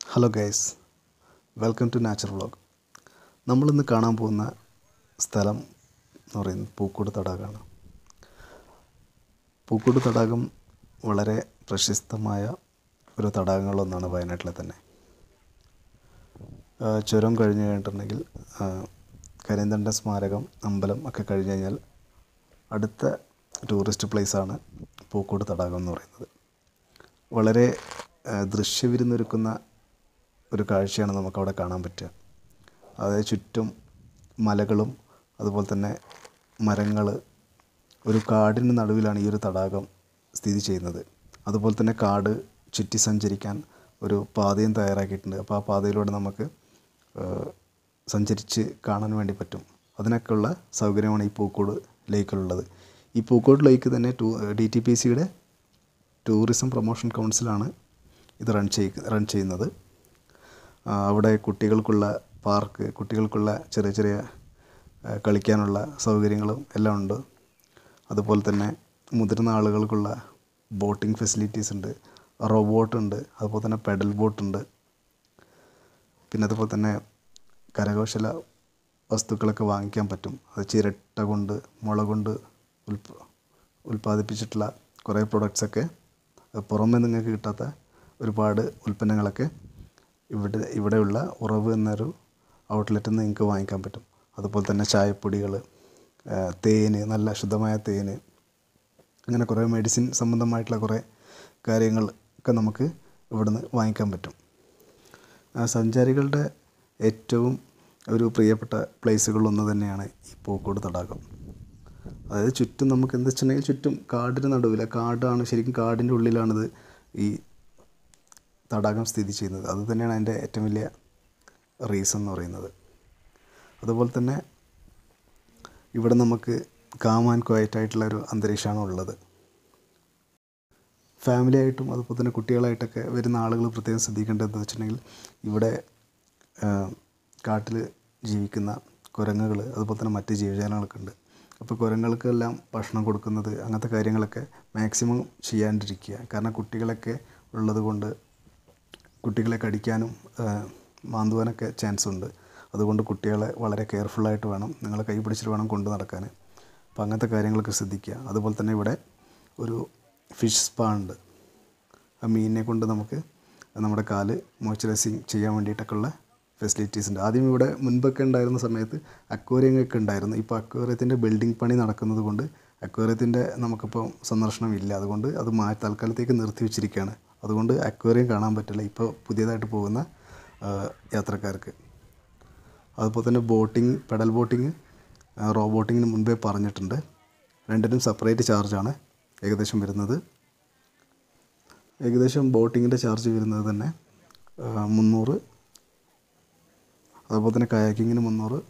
hello guys welcome to nature vlog നമ്മളിന്ന് കാണാൻ പോകുന്ന സ്ഥലം എന്ന് പറയുന്നത് പൂക്കോട് തടാകമാണ് പൂക്കോട് തടാകം വളരെ പ്രശസ്തമായ ഒരു തടാകങ്ങളൊന്നാണ് വയനാട്ടിലെ തന്നെ ആ, ചുരം കഴിഞ്ഞ് കഴിഞ്ഞിട്ടുണ്ടെങ്കിൽ ആ, കരിന്തണ്ട സ്മാരകം അമ്പലം ഒക്കെ കഴിഞ്ഞ് കഴിഞ്ഞാൽ അടുത്ത ടൂറിസ്റ്റ് പ്ലേസാണ് പൂക്കോട് തടാകം എന്ന് പറയുന്നത് വളരെ ആ, ദൃശ്യവിരുന്നൊരുക്കുന്ന ഒരു കാഴ്ചയാണ് നമുക്കവിടെ കാണാൻ പറ്റുക അതായത് ചുറ്റും മലകളും അതുപോലെ തന്നെ മരങ്ങൾ ഒരു കാടിന് നടുവിലാണ് ഈ ഒരു തടാകം സ്ഥിതി ചെയ്യുന്നത് അതുപോലെ തന്നെ കാട് ചുറ്റി സഞ്ചരിക്കാൻ ഒരു പാതയും തയ്യാറാക്കിയിട്ടുണ്ട് അപ്പോൾ ആ പാതയിലൂടെ നമുക്ക് ആ, സഞ്ചരിച്ച് കാണാൻ വേണ്ടി പറ്റും അതിനൊക്കെയുള്ള സൗകര്യമാണ് ഈ പൂക്കോട് ലേക്കിലുള്ളത് ഈ പൂക്കോട് ലേക്ക് തന്നെ ടൂ ഡി ടി പി സിയുടെ ടൂറിസം പ്രൊമോഷൻ കൗൺസിലാണ് ഇത് റൺ ചെയ്യ റൺ ചെയ്യുന്നത് ആ, അവിടെ കുട്ടികൾക്കുള്ള പാർക്ക് കുട്ടികൾക്കുള്ള ചെറിയ ചെറിയ ആ, കളിക്കാനുള്ള സൗകര്യങ്ങളും എല്ലാം ഉണ്ട് അതുപോലെ തന്നെ മുതിർന്ന ആളുകൾക്കുള്ള ബോട്ടിംഗ് ഫെസിലിറ്റീസ് ഉണ്ട് റോബോട്ട് ഉണ്ട് അതുപോലെ തന്നെ പെഡൽ ബോട്ട് ഉണ്ട് പിന്നെ അതുപോലെ തന്നെ കരകൗശല വസ്തുക്കളൊക്കെ വാങ്ങിക്കാൻ പറ്റും അത് ചിരട്ട കൊണ്ട് മുള കൊണ്ട് ഉൽപ ഉൽപ്പാദിപ്പിച്ചിട്ടുള്ള കുറേ പ്രൊഡക്ട്സൊക്കെ പുറമെ നിങ്ങൾക്ക് കിട്ടാത്ത ഒരുപാട് ഉൽപ്പന്നങ്ങളൊക്കെ ഇവിടെ ഇവിടെയുള്ള ഉറവ് എന്നൊരു ഔട്ട്ലെറ്റിൽ നിന്ന് നിങ്ങൾക്ക് വാങ്ങിക്കാൻ പറ്റും അതുപോലെ തന്നെ ചായപ്പൊടികൾ തേന് നല്ല ശുദ്ധമായ തേന് അങ്ങനെ കുറേ മെഡിസിൻ സംബന്ധമായിട്ടുള്ള കുറേ കാര്യങ്ങൾ ഒക്കെ നമുക്ക് ഇവിടുന്ന് വാങ്ങിക്കാൻ പറ്റും ആ, സഞ്ചാരികളുടെ ഏറ്റവും ഒരു പ്രിയപ്പെട്ട പ്ലേസുകളൊന്ന് തന്നെയാണ് ഈ പൂക്കോട് തടാകം അതായത് ചുറ്റും നമുക്ക് എന്താ വെച്ചിട്ടുണ്ടെങ്കിൽ ചുറ്റും കാടിന് നടുവില്ല കാടാണ് ശരിക്കും കാടിൻ്റെ ഉള്ളിലാണിത് ഈ തടാകം സ്ഥിതി ചെയ്യുന്നത് അത് തന്നെയാണ് അതിൻ്റെ ഏറ്റവും വലിയ റീസൺ എന്ന് പറയുന്നത് അതുപോലെ തന്നെ ഇവിടെ നമുക്ക് കാം ആൻഡ് ക്വയറ്റ് ആയിട്ടുള്ള ഒരു അന്തരീക്ഷമാണ് ഉള്ളത് ഫാമിലി ആയിട്ടും അതുപോലെ തന്നെ കുട്ടികളായിട്ടൊക്കെ വരുന്ന ആളുകൾ പ്രത്യേകം ശ്രദ്ധിക്കേണ്ടത് എന്താ വെച്ചിട്ടുണ്ടെങ്കിൽ ഇവിടെ കാട്ടിൽ ജീവിക്കുന്ന കുരങ്ങുകൾ അതുപോലെ തന്നെ മറ്റ് ജീവജാലങ്ങളൊക്കെ ഉണ്ട് അപ്പോൾ കുരങ്ങൾക്കെല്ലാം ഭക്ഷണം കൊടുക്കുന്നത് അങ്ങനത്തെ കാര്യങ്ങളൊക്കെ മാക്സിമം ചെയ്യാണ്ടിരിക്കുക കാരണം കുട്ടികളൊക്കെ ഉള്ളത് കൊണ്ട് കുട്ടികളെ കടിക്കാനും ആ, മാന്തുവാനൊക്കെ ചാൻസ് ഉണ്ട് അതുകൊണ്ട് കുട്ടികളെ വളരെ കെയർഫുള്ളായിട്ട് വേണം നിങ്ങളെ കൈ പിടിച്ചിട്ട് വേണം കൊണ്ടു നടക്കാൻ അപ്പോൾ അങ്ങനത്തെ കാര്യങ്ങളൊക്കെ ശ്രദ്ധിക്കുക അതുപോലെ തന്നെ ഇവിടെ ഒരു ഫിഷ് സ്പാ ഉണ്ട് ആ മീനിനെ കൊണ്ട് നമുക്ക് നമ്മുടെ കാല് മോയ്സ്ചറൈസിങ് ചെയ്യാൻ വേണ്ടിയിട്ടൊക്കെ ഉള്ള ഫെസിലിറ്റീസ് ഉണ്ട് ആദ്യം ഇവിടെ മുൻപൊക്കെ ഉണ്ടായിരുന്ന സമയത്ത് അക്വേറിയം ഒക്കെ ഉണ്ടായിരുന്നു ഇപ്പോൾ അക്വേറിയത്തിൻ്റെ ബിൽഡിംഗ് പണി നടക്കുന്നത് കൊണ്ട് അക്വേറിയത്തിൻ്റെ നമുക്കിപ്പോൾ സന്ദർശനം ഇല്ല അതുകൊണ്ട് അത് മാ തൽക്കാലത്തേക്ക് നിർത്തി വെച്ചിരിക്കുകയാണ് അതുകൊണ്ട് അക്വേറിയം കാണാൻ പറ്റില്ല ഇപ്പോൾ പുതിയതായിട്ട് പോകുന്ന ആ, യാത്രക്കാർക്ക് അതുപോലെ തന്നെ ബോട്ടിങ് പെഡൽ ബോട്ടിങ് റോ ബോട്ടിങ്ങിന് മുൻപേ പറഞ്ഞിട്ടുണ്ട് രണ്ടിനും സെപ്പറേറ്റ് ചാർജാണ് ഏകദേശം വരുന്നത് ഏകദേശം ബോട്ടിങ്ങിൻ്റെ ചാർജ് വരുന്നത് തന്നെ ആ, മുന്നൂറ് അതുപോലെ തന്നെ കയാക്കിങ്ങിന് മുന്നൂറ്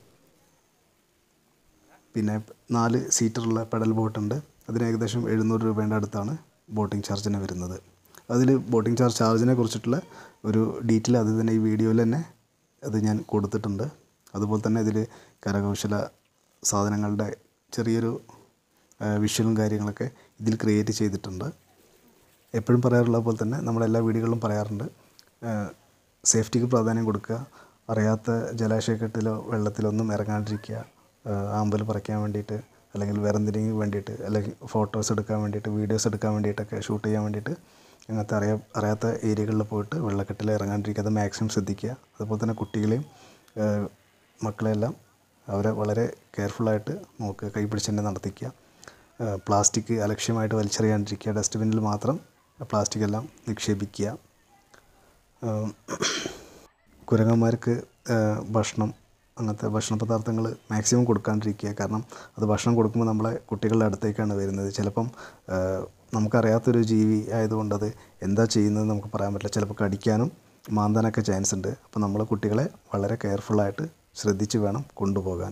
പിന്നെ നാല് സീറ്ററുള്ള പെഡൽ ബോട്ടുണ്ട് അതിന് ഏകദേശം എഴുന്നൂറ് രൂപേൻ്റെ അടുത്താണ് ബോട്ടിംഗ് ചാർജിന് വരുന്നത് അതിൽ ബോട്ടിംഗ് ചാർജ് ചാർജിനെ കുറിച്ചിട്ടുള്ള ഒരു ഡീറ്റെയിൽ അത് തന്നെ ഈ വീഡിയോയിൽ തന്നെ അത് ഞാൻ കൊടുത്തിട്ടുണ്ട് അതുപോലെ തന്നെ ഇതിൽ കരകൗശല സാധനങ്ങളുടെ ചെറിയൊരു വിഷ്വലും കാര്യങ്ങളൊക്കെ ഇതിൽ ക്രിയേറ്റ് ചെയ്തിട്ടുണ്ട് എപ്പോഴും പറയാറുള്ള പോലെ തന്നെ നമ്മളെല്ലാ വീഡിയോകളിലും പറയാറുണ്ട് സേഫ്റ്റിക്ക് പ്രാധാന്യം കൊടുക്കുക അറിയാത്ത ജലാശയക്കെട്ടിലോ വെള്ളത്തിലോ ഒന്നും ഇറങ്ങാണ്ടിരിക്കുക ആമ്പൽ പറിക്കാൻ വേണ്ടിയിട്ട് അല്ലെങ്കിൽ വേറെ എന്തിനെങ്കിലും വേണ്ടിയിട്ട് അല്ലെങ്കിൽ ഫോട്ടോസ് എടുക്കാൻ വേണ്ടിയിട്ട് വീഡിയോസ് എടുക്കാൻ വേണ്ടിയിട്ടൊക്കെ ഷൂട്ട് ചെയ്യാൻ വേണ്ടിയിട്ട് അങ്ങനത്തെ അറിയാ അറിയാത്ത ഏരിയകളിൽ പോയിട്ട് വെള്ളക്കെട്ടിൽ ഇറങ്ങാണ്ടിരിക്കാതെ മാക്സിമം ശ്രദ്ധിക്കുക അതുപോലെ തന്നെ കുട്ടികളെയും ഏഹ്, മക്കളെയെല്ലാം അവരെ വളരെ കെയർഫുള്ളായിട്ട് നോക്കുക കൈ പിടിച്ച് തന്നെ നടത്തിക്കുക ഏഹ്, പ്ലാസ്റ്റിക് അലക്ഷ്യമായിട്ട് വലിച്ചെറിയാണ്ടിരിക്കുക ഡസ്റ്റ്ബിന്നിൽ മാത്രം പ്ലാസ്റ്റിക് എല്ലാം നിക്ഷേപിക്കുക ഏഹ്, കുരങ്ങന്മാർക്ക് ഏഹ്, ഭക്ഷണം അങ്ങനത്തെ ഭക്ഷണ പദാർത്ഥങ്ങൾ മാക്സിമം കൊടുക്കാണ്ടിരിക്കുക കാരണം അത് ഭക്ഷണം കൊടുക്കുമ്പോൾ നമ്മളെ കുട്ടികളുടെ അടുത്തേക്കാണ് വരുന്നത് ചിലപ്പം ഏഹ്, നമുക്കറിയാത്തൊരു ജീവി ആയതുകൊണ്ട് അത് എന്താ ചെയ്യുന്നത് നമുക്ക് പറയാൻ പറ്റില്ല ചിലപ്പോൾ കടിക്കാനും മാന്താനൊക്കെ ചാൻസ് ഉണ്ട് അപ്പോൾ നമ്മൾ കുട്ടികളെ വളരെ കെയർഫുള്ളായിട്ട് ശ്രദ്ധിച്ച് വേണം കൊണ്ടുപോകാൻ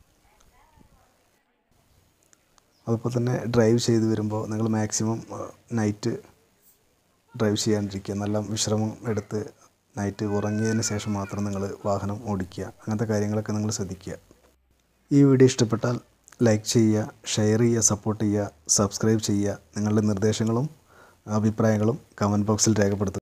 അതുപോലെ തന്നെ ഡ്രൈവ് ചെയ്ത് വരുമ്പോൾ നിങ്ങൾ മാക്സിമം നൈറ്റ് ഡ്രൈവ് ചെയ്യാണ്ടിരിക്കുക നല്ല വിശ്രമം എടുത്ത് നൈറ്റ് ഉറങ്ങിയതിന് ശേഷം മാത്രം നിങ്ങൾ വാഹനം ഓടിക്കുക അങ്ങനത്തെ കാര്യങ്ങളൊക്കെ നിങ്ങൾ ശ്രദ്ധിക്കുക ഈ വീഡിയോ ഇഷ്ടപ്പെട്ടാൽ ലൈക്ക് ചെയ്യുക ഷെയർ ചെയ്യുക സപ്പോർട്ട് ചെയ്യുക സബ്സ്ക്രൈബ് ചെയ്യുക നിങ്ങളുടെ നിർദ്ദേശങ്ങളും അഭിപ്രായങ്ങളും കമൻറ്റ് ബോക്സിൽ രേഖപ്പെടുത്തുക